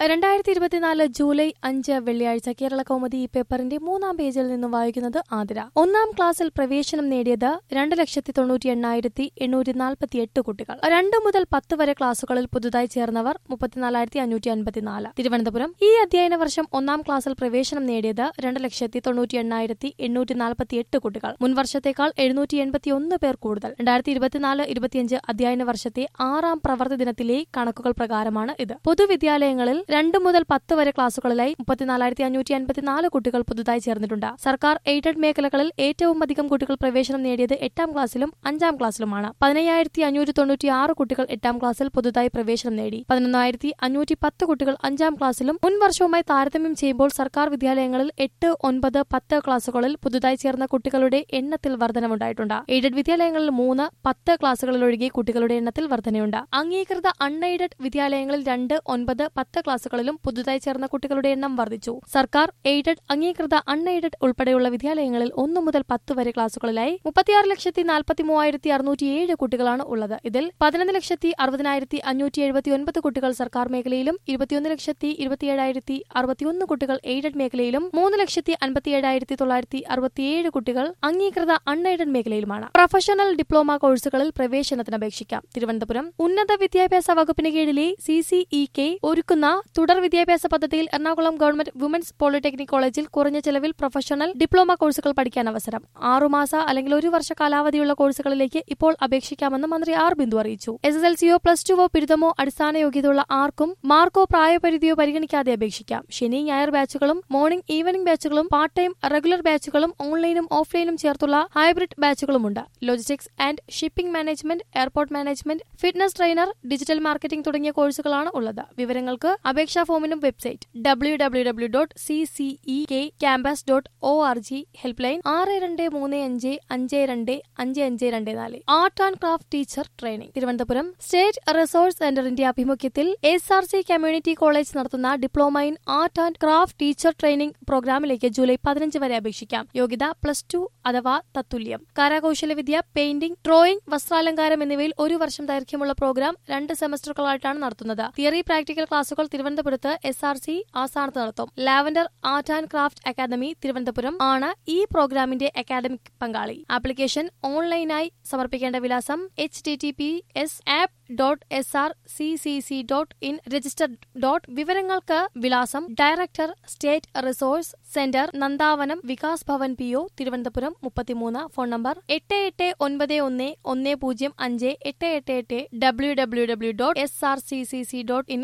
രണ്ടായിരത്തി ഇരുപത്തിനാല് ജൂലൈ അഞ്ച് വെള്ളിയാഴ്ച കേരള കൗമുദി ഈ പേപ്പറിന്റെ മൂന്നാം പേജിൽ നിന്നും വായിക്കുന്നത് ആതിര ഒന്നാം ക്ലാസ്സിൽ പ്രവേശനം നേടിയത് രണ്ട് ലക്ഷത്തി തൊണ്ണൂറ്റി എണ്ണായിരത്തി എണ്ണൂറ്റി നാൽപ്പത്തി എട്ട് കുട്ടികൾ രണ്ട് മുതൽ പത്ത് വരെ ക്ലാസുകളിൽ പുതുതായി ചേർന്നവർ മുപ്പത്തിനാലായിരത്തി അഞ്ഞൂറ്റി അൻപത്തിനാല് തിരുവനന്തപുരം ഈ അധ്യയന വർഷം ഒന്നാം ക്ലാസ്സിൽ പ്രവേശനം നേടിയത് രണ്ട് ലക്ഷത്തി തൊണ്ണൂറ്റി എണ്ണായിരത്തി എണ്ണൂറ്റി നാൽപ്പത്തി എട്ട് കുട്ടികൾ മുൻവർഷത്തേക്കാൾ എഴുന്നൂറ്റി എൺപത്തി ഒന്ന് പേർ കൂടുതൽ രണ്ടായിരത്തി ഇരുപത്തിനാല് ഇരുപത്തിയഞ്ച് അധ്യയന വർഷത്തെ ആറാം പ്രവർത്തി ദിനത്തിലെ കണക്കുകൾ പ്രകാരമാണ് ഇത് പൊതുവിദ്യാലയങ്ങളിൽ രണ്ട് മുതൽ പത്ത് വരെ ക്ലാസുകളിലായി മുപ്പത്തിനാലായിരത്തി അഞ്ഞൂറ്റി അൻപത്തിനാല് കുട്ടികൾ പുതുതായി ചേർന്നിട്ടുണ്ട് സർക്കാർ എയ്ഡഡ് മേഖലകളിൽ ഏറ്റവും അധികം കുട്ടികൾ പ്രവേശനം നേടിയത് എട്ടാം ക്ലാസ്സിലും അഞ്ചാം ക്ലാസ്സിലുമാണ് പതിനയ്യായിരത്തി അഞ്ഞൂറ്റി തൊണ്ണൂറ്റി ആറ് കുട്ടികൾ എട്ടാം ക്ലാസ്സിൽ പുതുതായി പ്രവേശനം നേടി പതിനൊന്നായിരത്തി അഞ്ഞൂറ്റി പത്ത് കുട്ടികൾ അഞ്ചാം ക്ലാസ്സിലും മുൻ വർഷവുമായി താരതമ്യം ചെയ്യുമ്പോൾ സർക്കാർ വിദ്യാലയങ്ങളിൽ എട്ട് ഒൻപത് പത്ത് ക്ലാസുകളിൽ പുതുതായി ചേർന്ന കുട്ടികളുടെ എണ്ണത്തിൽ വർധനവുണ്ടായിട്ടുണ്ട് എയ്ഡഡ് വിദ്യാലയങ്ങളിൽ മൂന്ന് പത്ത് ക്ലാസുകളിലൊഴികെ കുട്ടികളുടെ എണ്ണത്തിൽ വർധനയുണ്ട് അംഗീകൃത അൺഎയ്ഡഡ് വിദ്യാലയങ്ങളിൽ രണ്ട് ഒൻപത് പത്ത് ക്ലാസുകളിലും പുതുതായി ചേർന്ന കുട്ടികളുടെ എണ്ണം വർദ്ധിച്ചു സർക്കാർ എയ്ഡഡ് അംഗീകൃത അൺഎയ്ഡഡ് ഉൾപ്പെടെയുള്ള വിദ്യാലയങ്ങളിൽ ഒന്നു മുതൽ പത്ത് വരെ ക്ലാസുകളിലായി മുപ്പത്തിയാറ് ലക്ഷത്തി നാൽപ്പത്തി മൂവായിരത്തി അറുന്നൂറ്റിയേഴ് കുട്ടികളാണ് ഉള്ളത് ഇതിൽ പതിനൊന്ന് ലക്ഷത്തി അറുപതിനായിരത്തി അഞ്ഞൂറ്റി എഴുപത്തി ഒൻപത് കുട്ടികൾ സർക്കാർ മേഖലയിലും ഇരുപത്തിയൊന്ന് ലക്ഷത്തി ഇരുപത്തിയേഴായിരത്തി അറുപത്തിയൊന്ന് കുട്ടികൾ എയ്ഡഡ് മേഖലയിലും മൂന്ന് ലക്ഷത്തി അൻപത്തിയേഴായിരത്തി തൊള്ളായിരത്തി അറുപത്തിയേഴ് കുട്ടികൾ അംഗീകൃത അൺഎയ്ഡഡ് മേഖലയിലുമാണ് പ്രൊഫഷണൽ ഡിപ്ലോമ കോഴ്സുകളിൽ പ്രവേശനത്തിന് അപേക്ഷിക്കാം തിരുവനന്തപുരം ഉന്നത വിദ്യാഭ്യാസ വകുപ്പിന് കീഴിലെ സി സി ഇ കെ ഒരുക്കുന്ന തുടർ വിദ്യാഭ്യാസ പദ്ധതിയിൽ എറണാകുളം ഗവൺമെന്റ് വുമൻസ് പോളിടെക്നിക് കോളേജിൽ കുറഞ്ഞ ചെലവിൽ പ്രൊഫഷണൽ ഡിപ്ലോമ കോഴ്സുകൾ പഠിക്കാൻ അവസരം ആറുമാസ അല്ലെങ്കിൽ ഒരു വർഷ കാലാവധിയുള്ള കോഴ്സുകളിലേക്ക് ഇപ്പോൾ അപേക്ഷിക്കാമെന്ന് മന്ത്രി ആർ ബിന്ദു അറിയിച്ചു എസ് എസ് എൽ സിയോ പ്ലസ് ടുവോ ബിരുദമോ അടിസ്ഥാന യോഗ്യതയുള്ള ആർക്കും മാർക്കോ പ്രായപരിധിയോ പരിഗണിക്കാതെ അപേക്ഷിക്കാം ശനി ഞായർ ബാച്ചുകളും മോർണിംഗ് ഈവനിംഗ് ബാച്ചുകളും പാർട്ട് ടൈം റെഗുലർ ബാച്ചുകളും ഓൺലൈനും ഓഫ്ലൈനും ചേർത്തുള്ള ഹൈബ്രിഡ് ബാച്ചുകളുമുണ്ട് logistics and shipping management airport management fitness trainer digital marketing തുടങ്ങിയ കോഴ്സുകളാണ് ഉള്ളത് വിവരങ്ങൾക്ക് അപേക്ഷാ ഫോമിനും website W W W dot C C E K campus dot O R G helpline ആറ് രണ്ട് മൂന്ന് അഞ്ച് അഞ്ച് രണ്ട് അഞ്ച് അഞ്ച് രണ്ട് നാല് art and craft teacher training Thiruvananthapuram state resource സെന്ററിന്റെ ആഭിമുഖ്യത്തിൽ S R C community college നടത്തുന്ന diploma in art and craft teacher training പ്രോഗ്രാമിലേക്ക് ജൂലൈ പതിനഞ്ച് വരെ അപേക്ഷിക്കാം യോഗ്യത പ്ലസ് ടു അഥവാ തത്തുല്യം കരകൗശലവിദ്യ പെയിന്റിംഗ് ഡ്രോയിംഗ് വസ്ത്രാലങ്കാരം എന്നിവയിൽ ഒരു വർഷം ദൈർഘ്യമുള്ള പ്രോഗ്രാം രണ്ട് സെമസ്റ്ററുകളായിട്ടാണ് നടത്തുന്നത് തിയറി പ്രാക്ടിക്കൽ ക്ലാസുകൾ തിരുവനന്തപുരത്ത് എസ് ആർ സി ആസ്ഥാനത്ത് നടത്തും lavender art and craft academy Thiruvananthapuram ആണ് ഈ പ്രോഗ്രാമിന്റെ അക്കാദമിക് പങ്കാളി ആപ്ലിക്കേഷൻ ഓൺലൈനായി സമർപ്പിക്കേണ്ട വിലാസം H T T P S app dot S R C C C dot in register dot വിവരങ്ങൾക്ക് വിലാസം director state resource centre Nandavanam Vikas Bhavan P O Thiruvananthapuram മുപ്പത്തിമൂന്ന് ഫോൺ നമ്പർ എട്ട് എട്ട് ഒൻപത് ഒന്ന് ഒന്ന് പൂജ്യം അഞ്ച് എട്ട് എട്ട് എട്ട് W W W dot S R C C C dot in